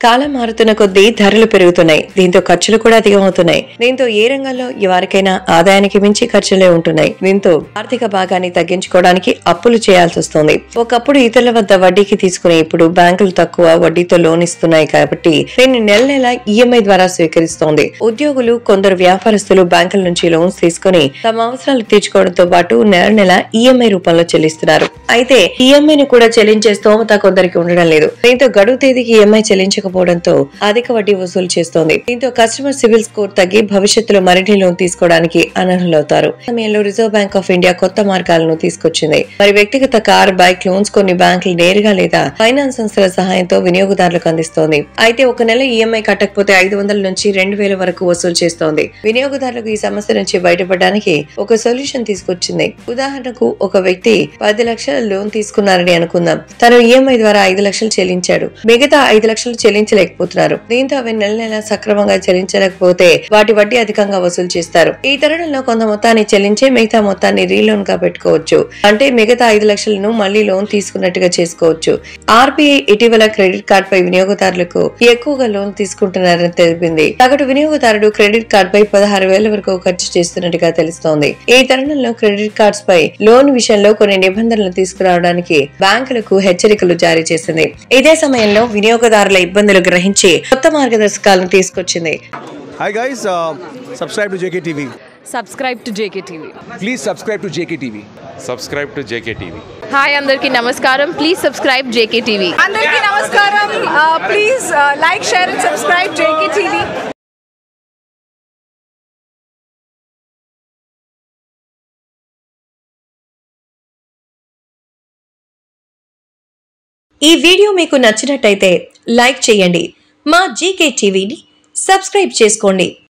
కాలం మారుతున్న కొద్దీ ధరలు పెరుగుతున్నాయి దీంతో ఖర్చులు కూడా అధికమవుతున్నాయి దీంతో ఏ రంగంలో ఎవరికైనా ఆదాయానికి మించి ఖర్చులే ఉంటున్నాయి దీంతో ఆర్థిక భాగాన్ని తగ్గించుకోవడానికి అప్పులు చేయాల్సి వస్తుంది ఒకప్పుడు ఇతరుల వద్ద వడ్డీకి తీసుకునే ఇప్పుడు బ్యాంకులు తక్కువ వడ్డీతో లోన్ ఇస్తున్నాయి కాబట్టి దీన్ని నెల నెల ఈఎంఐ ద్వారా స్వీకరిస్తోంది ఉద్యోగులు కొందరు వ్యాపారస్తులు బ్యాంకుల నుంచి లోన్స్ తీసుకుని తమ అవసరాలు తీర్చుకోవడంతో పాటు నెల నెల ఈఎంఐ రూపంలో చెల్లిస్తున్నారు అయితే ఈఎంఐ ని కూడా చెల్లించే స్తోమత కొందరికి ఉండడం లేదు దీంతో గడువు తేదీకి ఈఎంఐ చెల్లించకపోవడంతో అధిక వడ్డీ వసూలు చేస్తోంది దీంతో కస్టమర్ సివిల్ స్కోర్ తగ్గి భవిష్యత్తులో మరిన్ని లోన్ తీసుకోవడానికి అనర్హులవుతారు ఈ సమయంలో రిజర్వ్ బ్యాంక్ ఆఫ్ ఇండియా కొత్త మార్గాలను తీసుకొచ్చింది మరి వ్యక్తిగత కార్ బైక్ లోన్స్ కొన్ని బ్యాంకులు నేరుగా లేదా ఫైనాన్స్ సంస్థల సహాయంతో వినియోగదారులకు అందిస్తోంది అయితే ఒక నెల ఈఎంఐ కట్టకపోతే ఐదు వందల నుంచి రెండు వేల వరకు వసూలు చేస్తోంది వినియోగదారులకు ఈ సమస్య నుంచి బయటపడడానికి ఒక సొల్యూషన్ తీసుకొచ్చింది ఉదాహరణకు ఒక వ్యక్తి పది లక్షల లోన్ తీసుకున్నారని అనుకుందాం తను ఈఎంఐ ద్వారా ఐదు లక్షలు చెల్లించాడు మిగతా ఐదు లక్షలు చెల్లించలేకపోతున్నారు దీంతో అవి నెల నెల సక్రమంగా చెల్లించలేకపోతే వాటి వడ్డీ అధికంగా వసూలు చేస్తారు ఈ తరుణంలో కొంత మొత్తాన్ని చెల్లించే మిగతా మొత్తాన్ని రీలోన్ గా పెట్టుకోవచ్చు అంటే మిగతా ఐదు లక్షలను మళ్లీ లోన్ తీసుకున్నట్టుగా చేసుకోవచ్చు ఆర్బీఐ ఇటీవల క్రెడిట్ కార్డ్ పై వినియోగదారులకు ఎక్కువగా లోన్ తీసుకుంటున్నారని తెలిపింది సగటు వినియోగదారుడు క్రెడిట్ కార్డ్ పై పదహారు వేల వరకు ఖర్చు చేస్తున్నట్టుగా తెలుస్తోంది ఈ తరుణంలో క్రెడిట్ కార్డ్స్ పై లోన్ విషయంలో కొన్ని నిబంధనలు తీసుకురావడానికి బ్యాంకులకు హెచ్చరికలు జారీ చేసింది ఇదే సమయంలో వినియోగదారుల ఇబ్బందులు గ్రహించి కొత్త మార్గదర్శకాలను తీసుకొచ్చింది Hi guys, uh, subscribe to JKTV. Subscribe to JK TV Please subscribe to JKTV. subscribe to JKTV. Hi అందరికీ నమస్కారం ప్లీజ్ సబ్స్క్రైబ్ జేకే టీవీ అందరికీ నమస్కారం please like share and subscribe JK TV ఈ వీడియో మీకు నచ్చినట్టయితే లైక్ చేయండి మా GK టీవీని సబ్స్క్రైబ్ చేసుకోండి